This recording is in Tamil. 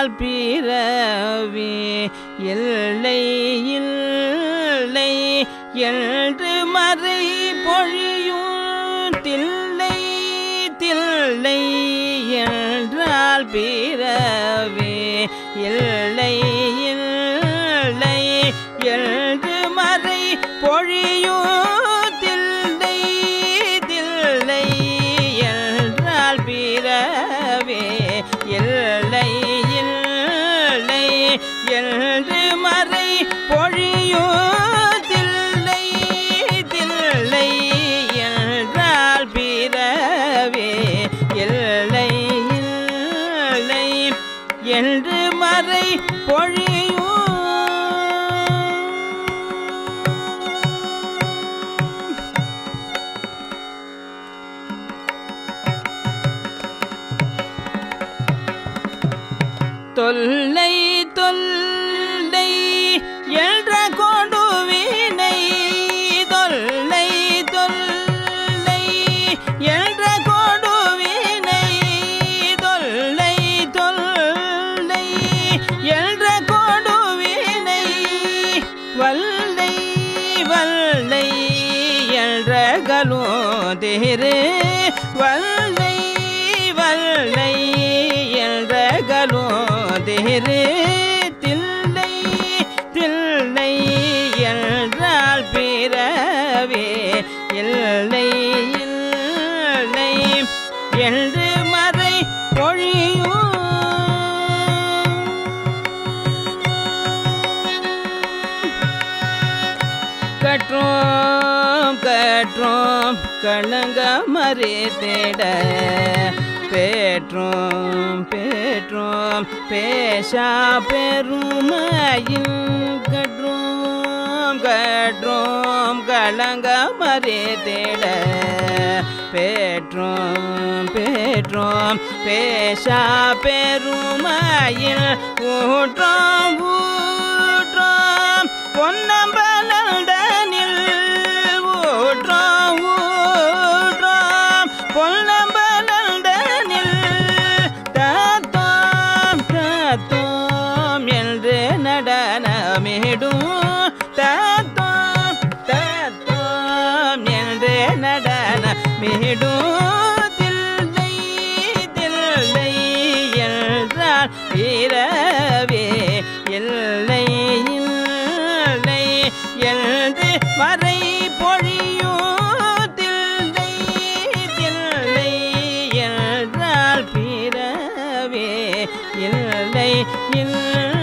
என்றால் பிறவி இல்லை இல்லை என்று மறை பொழியும் தில்லை தில்லை என்றால் பிறவி இல்லை இல்லை என்று மறை பொழியும் தில்லை தில்லை என்றால் பிறவே இல்லை இல்லை என்று மறை பொழியும் தில்லை தில்லை என்றால் பிறவே இல்லை இல்லை என்று மறை பொழியும் தொல்லை தொல்லை என்ற கொடுவினை தொல்லை தொல்லை என்ற கொடுவினை தொல்லை தொல்லை என்ற கொடுவினை வல்லை வல்லை என்ற கலோதிரு வல்லை வல்லை என்ற கலோதிரு தில்லை தில்லை என்றால் பிறவே இல்லை இல்லை என்று மறை பொழியும் கற்றோம் கற்றோம் களங்க மறித்திட பேற்றோம் பேற்றோம் பேஷா பெருமையில் கற்றோம் கற்றோம் களங்க மறித்திட பேற்றோம் பேற்றோம் பேஷா பெருமையில் ஊற்றோம் ஊற்றோம் பொன்னம்பலனில் ஊற்றோம் ஊற்றோம் பொன்னம்பலனில் தத்தோம் தத்தோம் என்று நடனமிடும் தத்தோம் தத்தோம் என்று நடனமிடும் தில்லை தில்லை என்றால் வீரவே இல்லை இல்லை என்று மறை பொழியும் தில்லை தில்லை என்றால் பிறவே இல்லை இல்லை